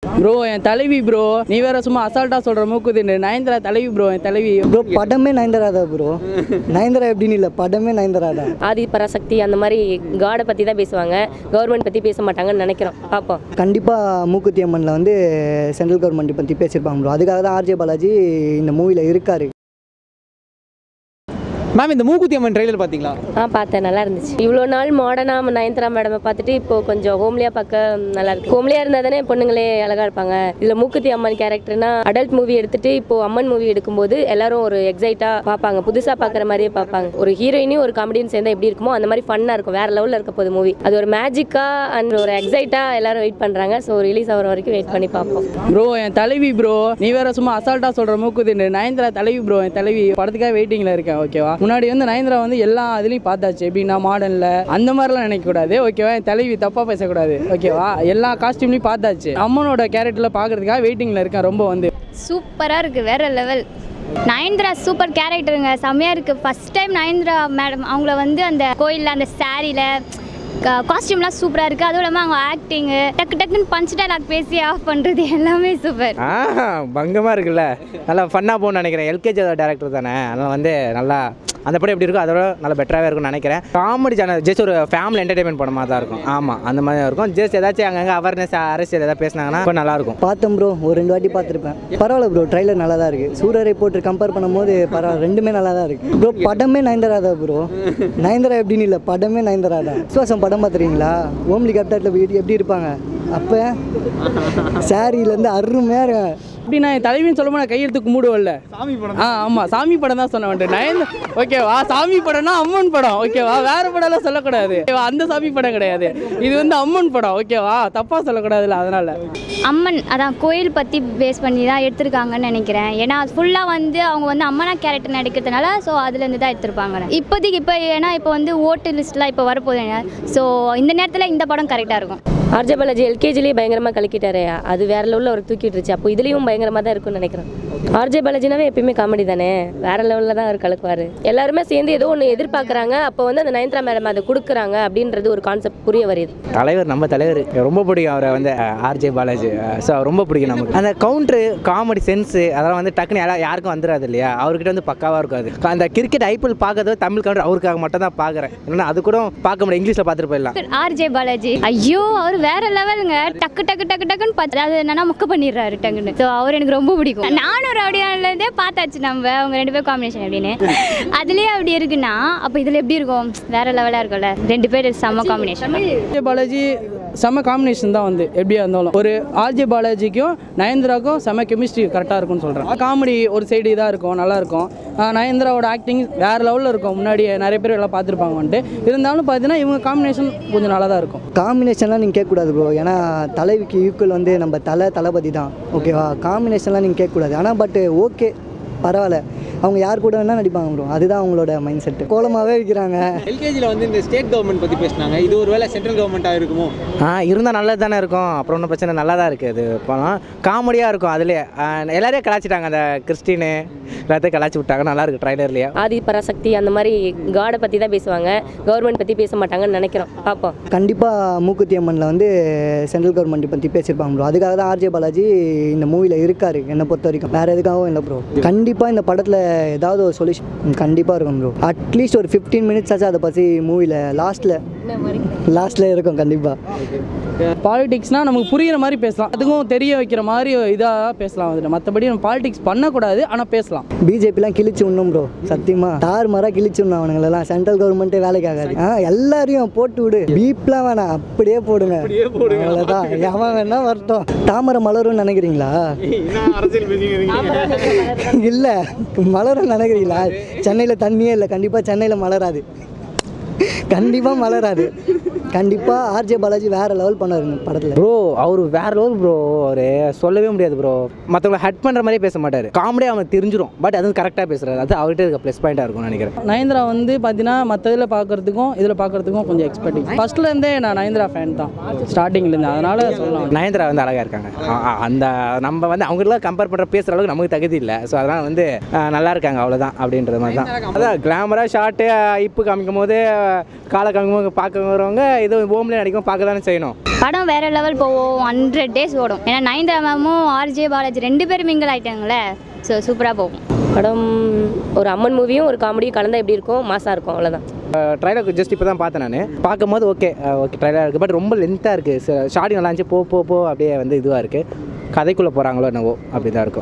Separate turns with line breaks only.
Bro என் தலைவி bro நீ வேற சும்மா அசால்ட்டா சொல்ற மூக்குது நயன்தரா தலைவி ப்ரோ என் தலைவி
ப்ரோ படமே நயன்தாரா தான் ப்ரோ நயன்தாரா எப்படின்னு இல்லை படமே நயன்தாரா தான்
ஆதி பராசக்தி அந்த மாதிரி காடை பற்றி தான் பேசுவாங்க கவர்மெண்ட் பற்றி பேச மாட்டாங்கன்னு நினைக்கிறோம் பார்ப்போம்
கண்டிப்பாக மூக்குத்தி அம்மனில் வந்து சென்ட்ரல் கவர்மெண்ட் பற்றி பேசியிருப்பாங்க ப்ரோ அதுக்காக தான் ஆர்ஜே பாலாஜி இந்த மூவியில் இருக்கார்
மேம் இந்த மூக்குத்தி அம்மன் ட்ரெய்லர் பார்த்தீங்களா
ஆ பார்த்தேன் நல்லா இருந்துச்சு இவ்வளோ நாள் மாடர்னாக நயன்தரா மேடமை பார்த்துட்டு இப்போ கொஞ்சம் ஹோம்லியாக பார்க்க நல்லா இருக்கு ஹோம்லியாக இருந்தால் தானே பொண்ணுங்களே அழகாக இருப்பாங்க இதில் மூக்குத்தி அம்மன் கேரக்டர்னா அடல்ட் மூவி எடுத்துட்டு இப்போ அம்மன் மூவி எடுக்கும்போது எல்லாரும் ஒரு எக்ஸைட்டாக பார்ப்பாங்க புதுசாக பார்க்குற மாதிரியே பார்ப்பாங்க ஒரு ஹீரோயினையும் ஒரு காமெடியும் சேர்ந்தா எப்படி இருக்குமோ அந்த மாதிரி ஃபன்னாக இருக்கும் வேற லெவலில் இருக்க போகுது மூவி அது ஒரு மேஜிக்காக அண்ட் ஒரு எக்ஸைட்டாக எல்லாரும் வெயிட் பண்ணுறாங்க ஸோ ரிலீஸ் ஆகிற வரைக்கும் வெயிட் பண்ணி பார்ப்போம்
ப்ரோ என் தலைவி ப்ரோ நீ வேற சும்மா அசால்ட்டா சொல்ற மூக்குது நயன்தரா தலைவி ப்ரோ என் தலைவி படத்துக்காக வெயிட்டிங்ல இருக்கேன் ஓகேவா முன்னாடி வந்து நயன்தரா வந்து எல்லா இதுலயும் பார்த்தாச்சு எப்படின்னா மாடர்ன்ல அந்த மாதிரிலாம் நினைக்க கூடாது ஓகேவா என் தலைவி தப்பா பேசக்கூடாது ஓகேவா எல்லா காஸ்டியூம்லையும் பார்த்தாச்சு அம்மனோட கேரக்டர்ல பாக்குறதுக்காக வெயிட்டிங்ல இருக்கேன் ரொம்ப வந்து
சூப்பராக இருக்குது வேற லெவல் நயன்தரா சூப்பர் கேரக்டருங்க செம்மையாக இருக்குது ஃபஸ்ட் டைம் நயன்தரா மேடம் அவங்கள வந்து அந்த கோயிலில் அந்த சாரியில் காஸ்டியூம்லாம் சூப்பராக இருக்குது அதுவும் இல்லாமல் அவங்க ஆக்டிங்கு டக்கு டக்குன்னு பஞ்ச் டைலாக் பேசி ஆஃப் பண்ணுறது எல்லாமே சூப்பர்
ஆ பங்கமாக இருக்குல்ல நல்லா ஃபன்னாக போகணும்னு நினைக்கிறேன் எல்கேஜி டேரக்டர் தானே அதனால் வந்து நல்லா அந்த படம் எப்படி இருக்கோ அதோட நல்லா பெட்டராகவே இருக்கும்னு நினைக்கிறேன் காமெடி சேனல் ஜஸ்ட் ஒரு ஃபேமிலி என்டர்டைன்மெண்ட் படமாக தான் இருக்கும் ஆமாம் அந்த மாதிரி தான் இருக்கும் ஜஸ்ட் ஏதாச்சும் அங்கங்கே அவேர்னஸ் அரசியல் ஏதாவது பேசினாங்கன்னா ரொம்ப நல்லாயிருக்கும்
பார்த்தேன் ப்ரோ ஒரு ரெண்டு வாட்டி பார்த்துருப்பேன் பரவாயில்ல ப்ரோ ட்ரைலர் நல்லா தான் இருக்குது சூரரை போட்டு கம்பேர் பண்ணும்போது பரவாயில்ல ரெண்டுமே நல்லா தான் இருக்குது ப்ரோ படமே நயன்தாரா தான் ப்ரோ நயன்தாரா எப்படின்னு இல்லை படமே நயன்தாரா தான் விசுவாசம் படம் பார்த்துருக்கீங்களா ஓம்லி கேப்டாட்டில் எப்படி இருப்பாங்க அப்போ சாரியிலேருந்து அருமையாக இருக்கும்
இப்படி நான் என் தலைவின்னு சொல்லும்போது நான் கையெழுத்து கும்பிடுவல்ல சாமி படம் ஆ ஆமாம் சாமி படம் தான் சொன்ன வந்துட்டு நயன் ஓகேவா சாமி படம்னா அம்மன் படம் ஓகேவா வேற படம்லாம் சொல்லக்கூடாது ஓகேவா? அந்த சாமி படம் கிடையாது இது வந்து அம்மன் படம் ஓகேவா தப்பாக சொல்லக்கூடாதுல்ல அதனால
அம்மன் அதான் கோயில் பற்றி பேஸ் பண்ணி தான் எடுத்திருக்காங்கன்னு நினைக்கிறேன் ஏன்னா ஃபுல்லாக வந்து அவங்க வந்து அம்மனா கேரக்டர் நடிக்கிறதுனால ஸோ அதுலேருந்து தான் எடுத்திருப்பாங்க இப்போதைக்கு இப்போ ஏன்னா இப்போ வந்து ஓட்டு லிஸ்ட்லாம் இப்போ வரப்போகுது ஸோ இந்த நேரத்தில் இந்த படம் கரெக்டாக இருக்கும்
ஆர்ஜே பாலாஜி எல்கேஜிலேயே பயங்கரமாக கலக்கிட்டாரு அது வேற லெவலில் அவர் தூக்கி விட்டுருச்சு அப்போ இதுலேயும் பயங்கரமாக தான் இருக்கும்னு நினைக்கிறேன் ஆர்ஜே பாலாஜினாவே எப்பயுமே காமெடி தானே வேற லெவலில் தான் அவர் கலக்குவார் எல்லாருமே சேர்ந்து ஏதோ ஒன்று எதிர்பார்க்குறாங்க அப்போ வந்து அந்த நயன்தரா மேடம் அதை கொடுக்குறாங்க அப்படின்றது ஒரு கான்செப்ட் புரிய வருது
தலைவர் நம்ம தலைவர் ரொம்ப பிடிக்கும் அவரை வந்து ஆர்ஜே பாலாஜி ஸோ ரொம்ப பிடிக்கும் நமக்கு அந்த கவுண்ட்ரு காமெடி சென்ஸு அதெல்லாம் வந்து டக்குன்னு யாரா யாருக்கும் வந்துடாது இல்லையா அவர்கிட்ட வந்து பக்காவாக இருக்கும் அது அந்த கிரிக்கெட் ஐபிஎல் பார்க்கறது தமிழ் கவுண்டர் அவருக்காக மட்டும் தான் பார்க்குறேன் இல்லைன்னா அது கூட பார்க்க முடியும் இங்கிலீஷில் பார்த்துட்டு போயிடலாம்
ஆர்ஜே பாலாஜி ஐயோ அவர் வேற லெவலுங்க டக்கு டக்கு டக்கு டக்குன்னு பார்த்து அது என்னன்னா முக்க பண்ணிடுறாரு டக்குன்னு ஸோ அவர் எனக்கு ரொம்ப பிடிக்கும் நானும் ரவுடியானதே பார்த்தாச்சு நம்ம அவங்க ரெண்டு பேரும் காம்பினேஷன் அப்படின்னு அதுலேயே அப்படி இருக்குன்னா அப்போ இதில் எப்படி இருக்கும் வேற லெவலாக இருக்கும்ல ரெண்டு பேர் செம்ம காம்பினேஷன்
ஆர்ஜே பாலாஜி செம காம்பினேஷன் தான் வந்து எப்படியா இருந்தாலும் ஒரு ஆர்ஜே பாலாஜிக்கும் நயன்தராக்கும் செம கெமிஸ்ட்ரி கரெக்டாக இருக்கும்னு சொல்கிறேன் காமெடி ஒரு சைடு இதாக இருக்கும் நல்லா இருக்கும் ஆஹ் நயன்தராவோட ஆக்டிங் வேறு லெவலில் இருக்கும் முன்னாடி நிறைய பேர் எல்லாம் பார்த்துருப்பாங்க வந்துட்டு இருந்தாலும் பார்த்தீங்கன்னா இவங்க காம்பினேஷன் கொஞ்சம் நல்லா தான் இருக்கும்
காம்பினேஷன்லாம் நீங்கள் கேட்கக்கூடாது ப்ரோ ஏன்னா தலைவிக்கு ஈக்குவல் வந்து நம்ம தலை தளபதி தான் ஓகேவா காம்பினேஷன்லாம் நீங்கள் கேட்கக்கூடாது ஆனால் பட்டு ஓகே பரவாயில்ல அவங்க யார் கூட வேணால் நடிப்பாங்க ப்ரோ அதுதான் அவங்களோட மைண்ட் செட்டு கோலமாகவே இருக்கிறாங்க
எல்கேஜியில் வந்து இந்த ஸ்டேட் கவர்மெண்ட் பற்றி பேசினாங்க இது ஒரு வேளை சென்ட்ரல் கவர்மெண்ட்டாக இருக்குமோ
ஆ இருந்தால் நல்லது தானே இருக்கும் அப்புறம் ஒன்றும் பிரச்சனை நல்லா தான் இருக்குது அது படம் காமெடியாக இருக்கும் அதுலேயே எல்லாரையும் கலாச்சிட்டாங்க அந்த கிறிஸ்டினு எல்லாத்தையும் கலாச்சி விட்டாங்க நல்லா இருக்கு ட்ரைலர்லேயே
ஆதி பராசக்தி அந்த மாதிரி காடை பற்றி தான் பேசுவாங்க கவர்மெண்ட் பற்றி பேச மாட்டாங்கன்னு நினைக்கிறோம் பார்ப்போம்
கண்டிப்பாக மூக்குத்தி அம்மனில் வந்து சென்ட்ரல் கவர்மெண்ட் பற்றி பேசியிருப்பாங்க ப்ரோ அதுக்காக தான் ஆர்ஜே பாலாஜி இந்த மூவியில் இருக்கார் என்னை பொறுத்த வரைக்கும் வேறு எதுக்காகவும் இல்லை ப்ரோ கண்டிப்பாக இந்த படத்தில் ஏதாவது ஒரு சொல்யூஷன் கண்டிப்பாக இருக்கும் ப்ரோ அட்லீஸ்ட் ஒரு ஃபிஃப்டீன் மினிட்ஸ் ஆச்சு அதை பற்றி மூவியில் லாஸ்ட்டில் லாஸ்ட்டில் இருக்கும் கண்டிப்பாக
பாலிடிக்ஸ்னால் நமக்கு புரிகிற மாதிரி பேசலாம் அதுக்கும் தெரிய வைக்கிற மாதிரி இதாக பேசலாம் வந்துட்டு மற்றபடி நம்ம பாலிடிக்ஸ் பண்ணக்கூடாது ஆனால் பேசலாம்
பிஜேபிலாம் கிழிச்சு விடணும் ப்ரோ சத்தியமா தார் மரம் கிழிச்சு விடணும் அவனுங்களெல்லாம் சென்ட்ரல் கவர்மெண்ட்டே வேலைக்கு ஆகாது ஆ எல்லாரையும் போட்டு விடு பீப்லாம் வேணாம் அப்படியே போடுங்க அவ்வளோதான் எவன் வேணா வரட்டும் தாமரை மலரும்னு நினைக்கிறீங்களா இல்லை மலரும் நினைக்கிறீங்களா சென்னையில் தண்ணியே இல்லை கண்டிப்பாக சென்னையில் மலராது கண்டிப்பாக மலராது கண்டிப்பாக ஆர்ஜே பாலாஜி வேற லெவல் பண்ணாருங்க படத்தில்
ப்ரோ அவர் வேற லெவல் ப்ரோ அவர் சொல்லவே முடியாது ப்ரோ மற்றவங்களை ஹட் பண்ணுற மாதிரியே பேச மாட்டார் காமெடியாக அவனுக்கு தெரிஞ்சிடும் பட் அது கரெக்டாக பேசுறாரு அது அவர்கிட்ட இருக்க ப்ளஸ் பாயிண்டாக இருக்கும்னு நினைக்கிறேன்
நயன்தரா வந்து பார்த்தீங்கன்னா மற்ற இதில் பார்க்குறதுக்கும் இதில் பார்க்குறதுக்கும் கொஞ்சம் எக்ஸ்பெக்டிங் ஃபர்ஸ்ட்லேருந்தே நான் நயன்தரா ஃபேன் தான் ஸ்டார்டிங்லேருந்து அதனால் சொல்லலாம்
நயன்தரா வந்து அழகாக இருக்காங்க அ- அ- அந்த நம்ம வந்து அவங்களெலாம் கம்பேர் பண்ணுற பேசுகிற அளவுக்கு நமக்கு தகுதி இல்லை ஸோ அதனால் வந்து அஹ், நல்லா இருக்காங்க அவ்வளோதான் அப்படின்றது மாதிரி தான் அதான் கிளாமராக ஷார்ட்டு இப்பு காமிக்கும் போது காலை காமிக்கும் போது பார்க்க வரவங்க ஏதோ ஹோம்லேயே நடிக்கும் பார்க்க தானே செய்யணும்
படம் வேற லெவல் போவோம் ஹண்ட்ரட் டேஸ் ஓடும் ஏன்னா நயன்தாரா மேமும் ஆர்ஜே பாலாஜி ரெண்டு பேரும் மிங்கிள் ஆயிட்டாங்களே ஸோ சூப்பராக போகும்
படம் ஒரு அம்மன் மூவியும் ஒரு காமெடியும் கலந்தா எப்படி இருக்கும் மாசா இருக்கும் அவ்வளோதான்
ட்ரைலர் ஜஸ்ட் இப்போ தான் பார்த்தேன் நான் பார்க்கும்போது ஓகே ஓகே ட்ரைலர் இருக்குது பட் ரொம்ப லென்த்தாக இருக்குது ஷார்டிங் நல்லா இருந்துச்சு போ போ போ அப்படியே வந்து இதுவாக இருக்குது கதைக்குள்ளே போகிறாங்களோ என்னவோ அப்படி தான் இருக்கும்